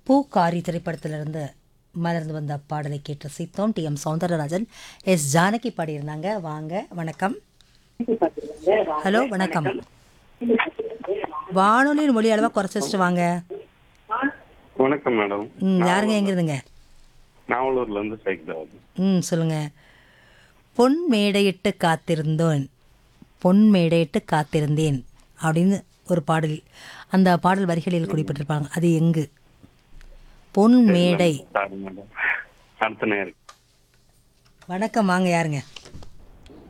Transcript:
பூக்காரி திரைப்படத்திலிருந்து மலர்ந்து வந்த பாடலை கேட்டு ரசித்தோம் T M Soundararajan S Janaki பாடியிருந்தாங்க வாங்க வணக்கம் ஹலோ வணக்கம் வானொலியின் மொழி அளவாக குறைச்சி வச்சுட்டு வாங்க வணக்கம் மேடம் ம் யாருங்க எங்கிறதுங்க நாவலூர்ல இருந்து சைக்கிள் ம் சொல்லுங்க பொன் மேடையிட்டு காத்திருந்தோன் பொன் மேடையிட்டு காத்திருந்தேன் அப்படின்னு ஒரு பாடல் அந்த பாடல் வரிகளில் குறிப்பிட்டிருப்பாங்க அது எங்கு பொன் மேடை சாரி மேடம் அடுத்த நேரம் வணக்கம் வாங்க யாருங்க